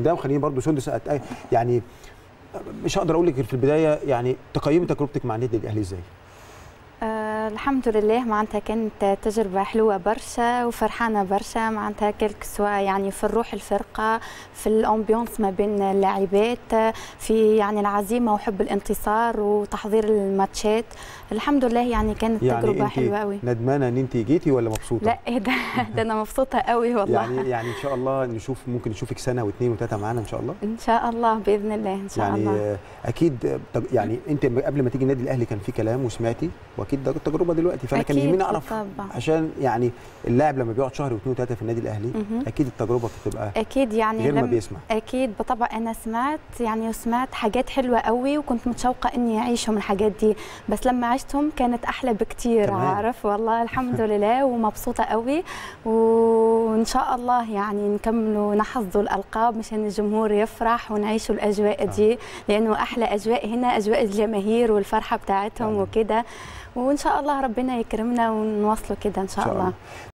ده مخليني برضو سندس أت- يعني مش هقدر اقول لك غير في البدايه يعني تقيمي تجربتك مع النادي الاهلي ازاي؟ آه الحمد لله معناتها كانت تجربة حلوة برشا وفرحانة برشا معناتها كلك سوا يعني في الروح الفرقة في الأمبيونس ما بين اللاعبات في يعني العزيمة وحب الانتصار وتحضير الماتشات الحمد لله يعني كانت يعني تجربة انت حلوة قوي ندمانه ان انت جيتي ولا مبسوطه؟ لا إيه ده, ده أنا مبسوطة قوي والله يعني يعني ان شاء الله نشوف ممكن نشوفك سنه واثنين وثلاثه معانا ان شاء الله إن شاء الله بإذن الله إن شاء يعني الله آه، اكيد آه، طب يعني انت قبل ما تيجي النادي الاهلي كان في كلام وسمعتي واكيد ده التجربه دلوقتي فانا كان أكيد يهمني اعرف طبعاً. عشان يعني اللاعب لما بيقعد شهر واثنين وثلاثه في النادي الاهلي مهم. اكيد التجربه بتبقى اكيد يعني غير ما لم- بيسمع اكيد بالطبع انا سمعت يعني سمعت حاجات حلوه قوي وكنت متشوقه اني اعيشهم الحاجات دي بس لما عشتهم كانت احلى بكتير تمام. عارف والله الحمد لله ومبسوطه قوي وان شاء الله يعني نكملوا نحظوا الالقاب مشان الجمهور يفرح ونعيشوا الاجواء دي لانه احلى اجواء هنا اجواء الجماهير والفرحه بتاعتهم فعلاً. وكده وان شاء الله ربنا يكرمنا ونواصلوا كده ان شاء, إن شاء الله الله.